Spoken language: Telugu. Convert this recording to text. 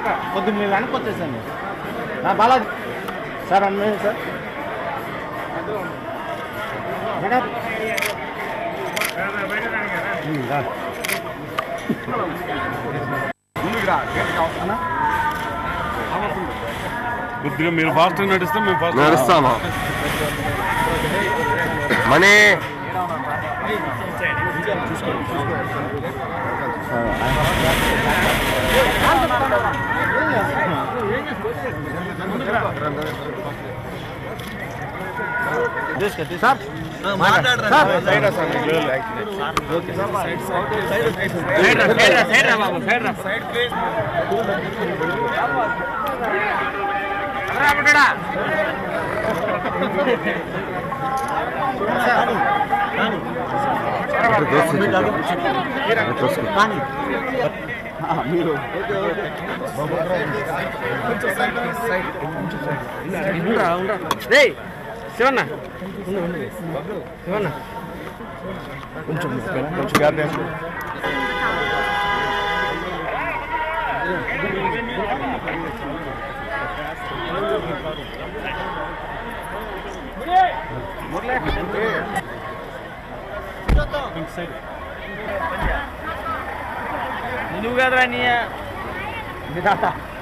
కొద్దిగా మీరు వెనక్కి వచ్చేసాను నా బాలాజీ సార్ అన్న సార్ మేడం. ఉమ్, రా. అన్నా? కొద్దిగా మీరు ఫాస్ట్ నడిస్తే మేము ఫాస్ట్ నడుస్తామా మనీ తీసుకెళ్ళి, తీసు- సార్ సార్ సైడ్ రా సార్ సైడ్ రా సైడ్ రా సైడ్ రా బాబు సైడ్ రా రా బుడ్డోడా. ఆ, మీరు ఉండరా ఉండరా రేయ్ శివన్న ఉండు, ఉండు. శివన్న కొంచెం కొంచెం గ్యాప్ వేసుకో నువ్వు కదరా నీ